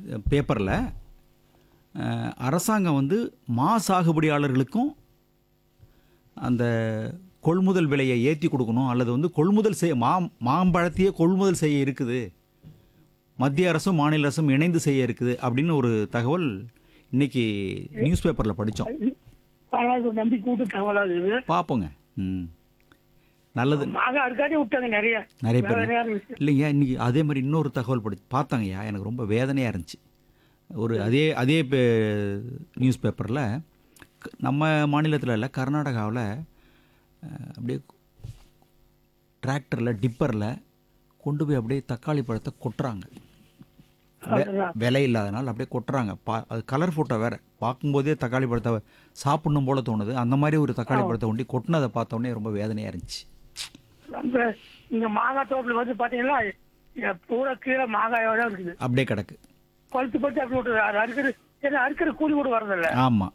பேப்பரில் அரசாங்கம் வந்து மா சாகுபடியாளர்களுக்கும் அந்த கொள்முதல் விலையை ஏற்றி கொடுக்கணும் அல்லது வந்து கொள்முதல் செய்ய மா மாம்பழத்தையே கொள்முதல் செய்ய இருக்குது மத்திய அரசும் மாநில அரசும் இணைந்து செய்ய இருக்குது அப்படின்னு ஒரு தகவல் இன்னைக்கு நியூஸ் பேப்பரில் படித்தோம் பரவாயில்ல நம்பி கூட்டு தகவலா இருக்குது பார்ப்போங்க ம் நல்லது மாங்காய் அதுக்காண்டி விட்டாங்க நிறைய நிறைய பேர் வேற யாரும் விஷயம். இல்லைங்க இன்னைக்கு அதே மாதிரி இன்னொரு தகவல் படி பார்த்தாங்கய்யா எனக்கு ரொம்ப வேதனையாக இருந்துச்சு ஒரு அதே அதே பே- நியூஸ் பேப்பரில் நம்ம மாநிலத்தில் இல்லை கர்நாடகாவில் அப்படியே டிராக்டரில் டிப்பரில் கொண்டு போய் அப்படியே தக்காளி பழத்தை கொட்டுறாங்க வெ- அதுதான். விலை இல்லாதனால அப்படியே கொட்டுறாங்க பா அது கலர் ஃபோட்டோ வேறு பார்க்கும்போதே தக்காளி பழத்தை சாப்பிடணும் போல தோணுது அந்த மாதிரி ஒரு தக்காளி பழத்தை ஒண்டி கொட்டினதை பார்த்தோன்னே ரொம்ப வேதனையாக இருந்துச்சு நம்ம இங்க மாங்காய் தோப்புல வந்து பாத்தீங்கன்னா இங்க பூரா கீழே மாங்காயோட இருக்குது அப்படியே கிடக்கு பழுத்து பழுத்து அப்படி விட்டுறது அது அறுக்கிற ஏன்னா அறுக்கிற கூலி கூட வரதில்ல ஆமாம்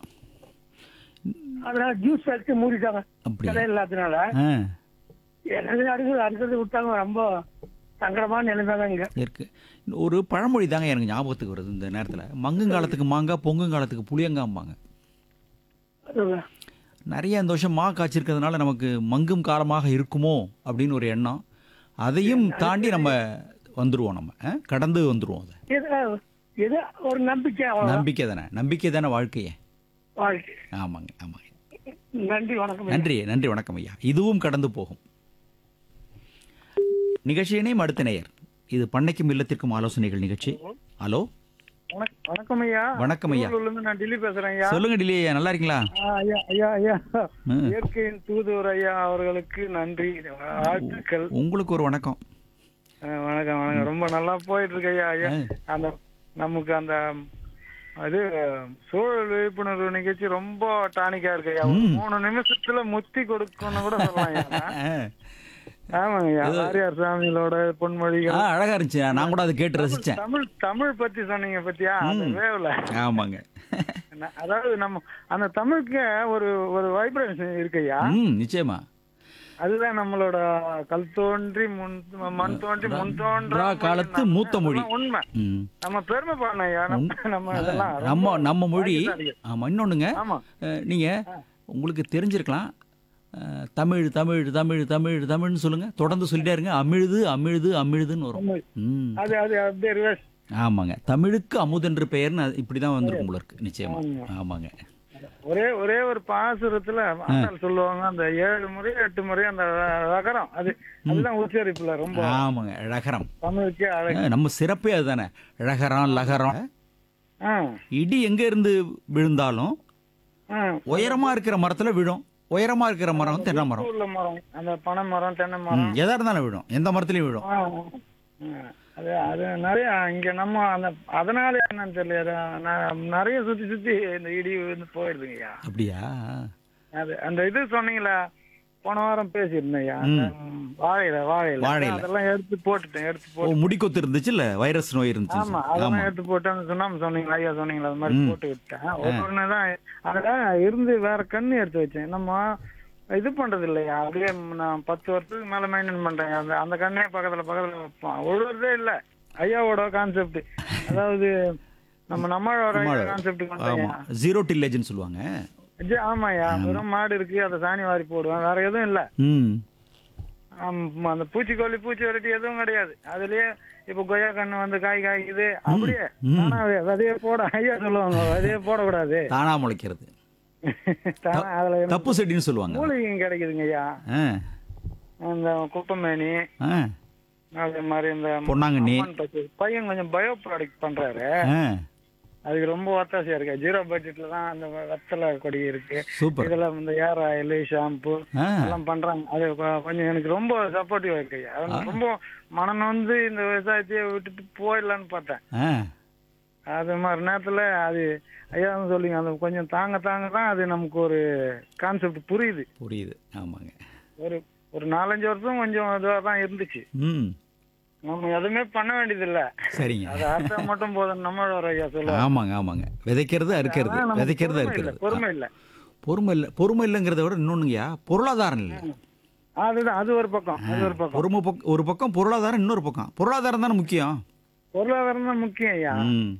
அதனால ஜூஸ் ஃபேக்டரி மூடிட்டாங்க அப்படியா? கடை இல்லாதனால ஆ எனக்கு அறுக்கிறது அறுக்கிறது விட்டாங்க ரொம்ப சங்கடமான நிலைமை தான் இங்க இருக்கு ஒரு பழமொழி தாங்க எனக்கு ஞாபகத்துக்கு வருது இந்த நேரத்தில் மங்குங்காலத்துக்கு மாங்காய் பொங்குங்காலத்துக்கு புளியங்காம்பாங்க அதுதான். நிறைய இந்த வருஷம் மா காய்ச்சிருக்கிறதுனால நமக்கு மங்கும் காலமாக இருக்குமோ அப்படின்னு ஒரு எண்ணம் அதையும் தாண்டி நம்ம வந்துருவோம் நம்ம ஆ? கடந்து வந்துருவோம் அதை ஏதோ ஏதோ ஒரு நம்பிக்கை அவ்வளவுதான். நம்பிக்கை தானே நம்பிக்கை தானே வாழ்க்கையே வாழ்க்கை ஆமாங்க ஆமாங்க நன்றி வணக்கம் நன்றி நன்றி வணக்கம் ஐயா இதுவும் கடந்து போகும் நிகழ்ச்சியினே அடுத்த நேயர் இது பண்ணைக்கும் இல்லத்திற்கும் ஆலோசனைகள் நிகழ்ச்சி ஹலோ வணக்- வணக்கம் ஐயா வணக்கம் ஐயா திருவள்ளூர்ல இருந்து நான் டில்லி பேசுறேன் ஐயா சொல்லுங்க டிலி ஐயா நல்லா இருக்கீங்களா ஆ, ஐயா ஐயா ஐயா ம். இயற்கையின் தூதுவர் ஐயா அவர்களுக்கு நன்றி வாழ்த்துக்கள் உங்களுக்கு ஒரு வணக்கம் ஆ, வணக்கம் வணக்கம் ரொம்ப நல்லா போயிட்டு இருக்கு ஐயா ஐயா அந்த நமக்கு அந்த அது சூழல் விழிப்புணர்வு நிகழ்ச்சி ரொம்ப டானிக்கா இருக்கு ஐயா ஒரு மூணு நிமிஷத்துல முத்தி கொடுக்கணும் கூட சொல்லலாம் ஐயா ஆமாங்க ஐயா ஆரியார் சாமிகளோட ஆ பொன்மொழிகள் அழகா இருந்துச்சு நான் கூட அதை கேட்டு ரசிச்சேன் தமிழ் தமிழ் பத்தி சொன்னீங்க பத்தியா அந்த வேவ்ல ஆமாங்க ந- அதாவது நம்ம அந்த தமிழுக்கு ஒரு ஒரு வைப்ரேஷன் இருக்குய்யா ம் நிச்சயமா அதுதான் நம்மளோட கல் தோன்றி முன் மண் தோன்றி முன் தோன்றா ரா காலத்து மொழி மூத்த மொழி அதெல்லாம் உண்மை ம் நம்ம பெருமை பண்ண ஐயா நம்ம நம்ம இதெல்லாம் நம்ம ரொம்ப நம்ம மொழி பாக்கியசாலிகள். ஆமா இன்னொன்னுங்க ஆமா அஹ், நீங்க உங்களுக்கு தெரிஞ்சிருக்கலாம் அஹ், தமிழ் தமிழ் தமிழ் தமிழ் தமிழ்னு சொல்லுங்க தொடர்ந்து சொல்லிட்டே இருங்க அமிழ்து அமிழ்து அமிழ்துன்னு வரும் தமிழ். ம் அது அது அப்படியே ரிவர்ஸ் ஆமாங்க தமிழுக்கு அமுதென்று பெயர்னு அது இப்படிதான் வந்திருக்கும் போல இருக்கு நிச்சயமா ஆமாங்க ஒரே ஒரே ஒரு பாசுரத்துல ஆண்டாள் சொல்லுவாங்க அந்த ஏழு முறை எட்டு முறை அந்த ரகரம் அது அதுதான் உச்சரிப்புல ரொம்ப ஆமாங்க ழகரம் தமிழுக்கே அழகு அஹ், நம்ம சிறப்பே அதுதானே ழகரம் லகரம் ஆ, இடி எங்க இருந்து விழுந்தாலும் ஆ. உயரமா இருக்கிற மரத்துல விழும் உயரமா இருக்கிற மரம் தென்னை மரம் உள்ள மரம் அந்த பனை மரம் தென்னை மரம் ம், எதா இருந்தாலும் விழும் எந்த மரத்துலயும் விழும் ஆ, ஆ. அது அது நிறைய இங்க நம்ம அந்த அதனால என்னன்னு தெரியல நான் நிறைய சுத்தி சுத்தி இந்த இடி வந்து போயிடுதுங்கய்யா அப்படியா அது அந்த இது சொன்னீங்களா போன வாரம் பேசியிருந்தேன்யா அந்த, ம், வாழையில வாழையில வாழையில. அதெல்லாம் எடுத்து போட்டுட்டேன் எடுத்து ஓ போட்டு முடிக்கொத்து இருந்துச்சு இல்ல வைரஸ் நோய் இருந்துச்சு ஆமா அதெல்லாம் எடுத்து போட்டு அந்த சுண்ணாம்பு சொன்னீங்களா ஐயா சொன்னீங்களா அது மாதிரி போட்டு விட்டேன் ஒரு ஒண்ணு தான் அதுல இருந்து வேற கண்ணு எடுத்து வச்சேன் நம்ம இது பண்றது இல்லையா அப்படியே நான் பத்து வருஷத்துக்கு மேல மெயின்டைன் பண்றேன் அந்த அந்த கண்ணே பக்கத்துல பக்கத்துல வைப்போம் ஒழுவதே இல்ல ஐயாவோட கான்செப்ட் அதாவது நம்ம நம்மளோட கான்செப்ட் ஆமா ஜீரோ டில்லேஜ்னு சொல்லுவாங்க ஆமாய்யா வெறும் மாடு இருக்கு அதை சாணி வாரி போடுவேன் வேற எதுவும் இல்ல ம் ஆம், அந்த பூச்சிக்கொல்லி பூச்சி விரட்டி எதுவும் கிடையாது அதுலயே இப்ப கொய்யா கண்ணு வந்து காய் காய்க்குது அப்படியே தானாவே விதைய போட ஐயா சொல்லுவாங்க விதைய போடக்கூடாது தானா முளைக்கிறது தானா அதுல எனக்கு தப்பு செடின்னு சொல்லுவாங்க மூலிகையும் கிடைக்குதுங்க ஐயா ஆ அந்த குப்பமேனி ஆ அதே மாதிரி இந்த பொன்னாங்கண்ணி அம்மன் பச்சை. பையன் கொஞ்சம் பயோ ப்ராடக்ட் பண்றாரு ஆ அதுக்கு ரொம்ப ஒத்தாசையா இருக்கு ஜீரோ பட்ஜெட்ல தான் அந்த வெத்தலை கொடி இருக்கு சூப்பர் இதுல இந்த ஏர் ஆயில் ஷாம்பு ஆ எல்லாம் பண்றாங்க அது கொ- கொஞ்சம் எனக்கு ரொம்ப சப்போர்ட்டிவா இருக்கு ஐயா. அது ரொம்ப மனம் வந்து இந்த விவசாயத்தையே விட்டுட்டு போயிடலான்னு பார்த்தேன் ஆ அது மாதிரி நேரத்துல அது ஐயா வந்து சொல்லிங்க அந்த கொஞ்சம் தாங்க தாங்க தான் அது நமக்கு ஒரு கான்செப்ட் புரியுது புரியுது ஆமாங்க ஒரு ஒரு நாலஞ்சு வருஷம் கொஞ்சம் இதுவா தான் இருந்துச்சு ம் நம்ம எதுவுமே பண்ண வேண்டியது இல்ல சரிங்க அது அர்த்தா மட்டும் போதும் நம்மளோட ஐயா சொல்லுவாங்க ஆமாங்க ஆமாங்க விதைக்கிறது அறுக்கிறது அதான் நமக்கு விதைக்கிறது பொறுமை இல்ல, அறுக்கிறது பொறுமை இல்ல பொறுமை இல்லை பொறுமை இல்லைங்கிறத விட இன்னொன்னுங்கய்யா பொருளாதாரம் இல்லை அதுதான் அது ஒரு பக்கம் அது ஒரு பக்கம் பொறுமை பக்கம் ஒரு பக்கம் பொருளாதாரம் இன்னொரு பக்கம் பொருளாதாரம் தானே முக்கியம் பொருளாதாரம் தான் முக்கியம் ஐயா ம்